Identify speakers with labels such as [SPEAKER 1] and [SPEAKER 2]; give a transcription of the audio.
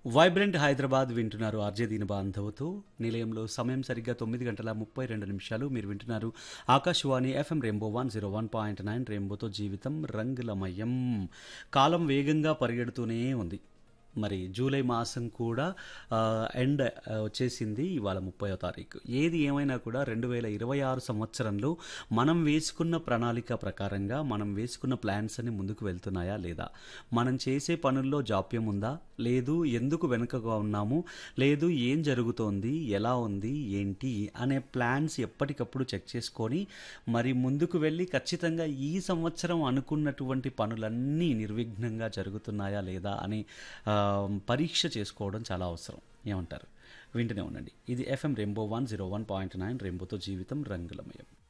[SPEAKER 1] vibrant Hyderabad వింటున్నారు RJ దీని బాంధవతో నిలయంలో సమయం సరిగ్గా తొమ్మిది గంటల ముప్పై రెండు నిమిషాలు మీరు వింటున్నారు Akashvani FM rainbow one zero one point nine రెయిన్బోతో జీవితం రంగులమయం కాలం వేగంగా పరిగెడుతూనే ఉంది మరి జూలై మాసం కూడా ఆ, ఎండ్ ఆ, వచ్చేసింది ఇవాళ ముప్పయో తారీఖు ఏది ఏమైనా కూడా రెండు వేల ఇరవై ఆరు సంవత్సరంలో మనం వేసుకున్న ప్రణాళిక ప్రకారంగా మనం వేసుకున్న ప్లాన్స్ అని ముందుకు వెళ్తున్నాయా లేదా మనం చేసే పనుల్లో జాప్యం ఉందా లేదు ఎందుకు వెనుకగా ఉన్నాము లేదు ఏం జరుగుతోంది ఎలా ఉంది ఏంటి అనే ప్లాన్స్ ఎప్పటికప్పుడు చెక్ చేసుకొని మరి ముందుకు వెళ్ళి ఖచ్చితంగా ఈ సంవత్సరం అనుకున్నటువంటి పనులన్నీ నిర్విఘ్నంగా జరుగుతున్నాయా లేదా అని ఆ, పరీక్ష చేసుకోవడం చాలా అవసరం ఏమంటారు వింటూనే ఉండండి ఇది FM rainbow one zero one point nine రెయిన్బోతో జీవితం రంగులమయం